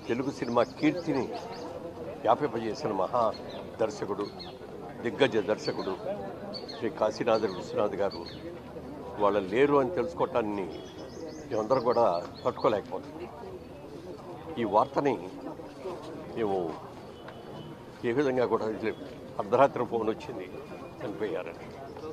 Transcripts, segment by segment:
Telugu cinema కీర్తిని వ్యాపింపజేసిన మహా దర్శకుడు దిగ్గజ దర్శకుడు శ్రీ కాశీనాథ విశ్వనాథ్ గారు వాళ్ళు లేరు అని తెలుసుకోవటాన్ని మేమందరం కూడా తట్టుకోలేకపోతుంది ఈ వార్తని మేము ఏ విధంగా కూడా ఇది అర్ధరాత్రి ఫోన్ వచ్చింది చనిపోయారని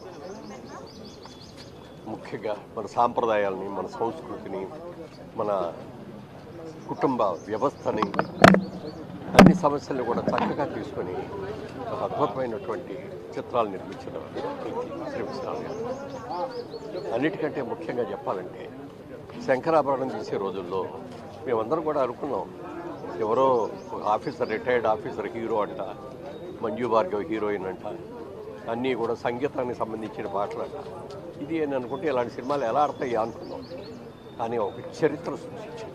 ముఖ్యంగా మన సాంప్రదాయాలని మన సంస్కృతిని మన కుటుంబ వ్యవస్థని అన్ని సమస్యలను కూడా చక్కగా తీసుకొని ఒక అద్భుతమైనటువంటి చిత్రాలు నిర్మించిన వ్యక్తి శ్రీ విశ్వనాథ్ గారు అన్నిటికంటే ముఖ్యంగా చెప్పాలంటే శంకరాభరణం తీసే రోజుల్లో మేమందరం కూడా అనుకున్నాం ఎవరో ఒక ఆఫీసర్ రిటైర్డ్ ఆఫీసర్ హీరో అంట మంజు భార్గవ్ హీరోయిన్ అంట అన్నీ కూడా సంగీతానికి సంబంధించిన పాటలంట ఇది అని అనుకుంటే ఇలాంటి సినిమాలు ఎలా ఆడతాయి అనుకున్నాం కానీ ఒక చరిత్ర సృష్టించింది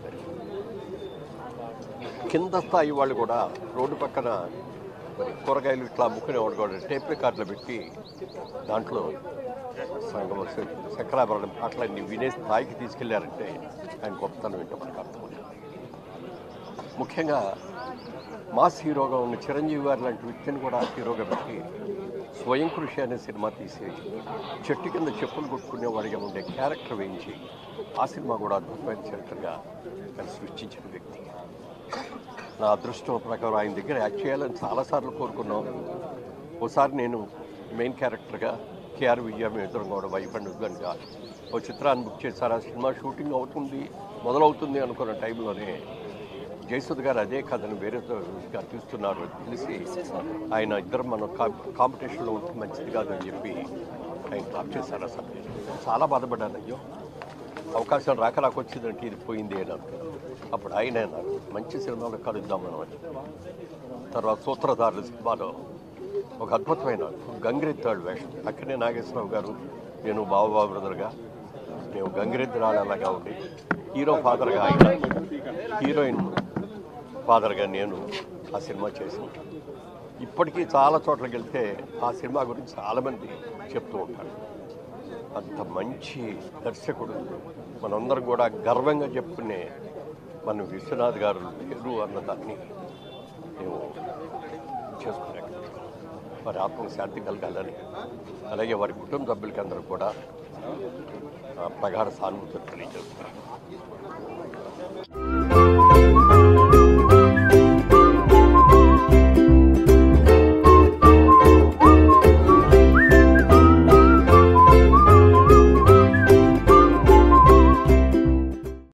కింద స్థాయి వాళ్ళు కూడా రోడ్డు పక్కన మరి కూరగాయలు ఇట్లా అమ్ముకునేవాడు కూడా టేప్ రికార్డులు పెట్టి దాంట్లో సంగమ శంకరాభరణం పాటలన్నీ వినే స్థాయికి తీసుకెళ్లారంటే ఆయన గొప్పతనం ఏంటో మనకు అర్థమవుతుంది ముఖ్యంగా మాస్ హీరోగా ఉన్న చిరంజీవి గారు లాంటి వ్యక్తిని కూడా హీరోగా పెట్టి స్వయం కృషి అనే సినిమా తీసి చెట్టు కింద చెప్పులు కొట్టుకునేవాడిగా ఉండే క్యారెక్టర్ వేయించి ఆ సినిమా కూడా అద్భుతమైన చరిత్రగా ఆయన సృష్టించిన వ్యక్తి నా అదృష్టం ప్రకారం ఆయన దగ్గర యాక్ట్ చేయాలని చాలాసార్లు కోరుకున్నాం ఒకసారి నేను మెయిన్ క్యారెక్టర్గా కేఆర్ విజయ మేము ఇద్దరం కూడా వైఫ్ అండ్ హస్బెండ్గా ఓ చిత్రాన్ని బుక్ చేశారు ఆ సినిమా షూటింగ్ అవుతుంది మొదలవుతుంది అనుకున్న టైంలోనే జయసుద్ గారు అదే కథను వేరే గారు తీస్తున్నారు అని తెలిసి ఆయన ఇద్దరు మన కాంపిటీషన్లో ఉంటే మంచిది కాదని చెప్పి ఆయన డ్రాప్ చేశారు అసలు చాలా బాధపడ్డాను అయ్యో అవకాశం రాక రాక వచ్చిందంటే ఇది పోయింది అని అనుకున్నాను అప్పుడు ఆయన నాకు మంచి సినిమాలో కలుద్దామని అని తర్వాత సూత్రధారుల సినిమాలో ఒక అద్భుతమైన గంగిరెద్దాడు వేషం అక్కడే నాగేశ్వరరావు గారు నేను బాబుబాబు బ్రదర్గా మేము గంగిరెద్దురాలు అలాగా ఉండి హీరో ఫాదర్గా ఆయన హీరోయిన్ ఫాదర్గా నేను ఆ సినిమా చేసి ఇప్పటికీ చాలా చోట్లకి వెళ్తే ఆ సినిమా గురించి చాలామంది చెప్తూ ఉంటారు అంత మంచి దర్శకుడు మనందరం కూడా గర్వంగా చెప్పుకునే మన విశ్వనాథ్ గారు లేరు అన్న దాన్ని మేము చేసుకున్నాం వారి ఆత్మకు శాంతి కలగాలని అలాగే వారి కుటుంబ సభ్యులకి అందరూ కూడా ఆ, ప్రగాఢ సానుభూతులు తెలియజేస్తున్నారు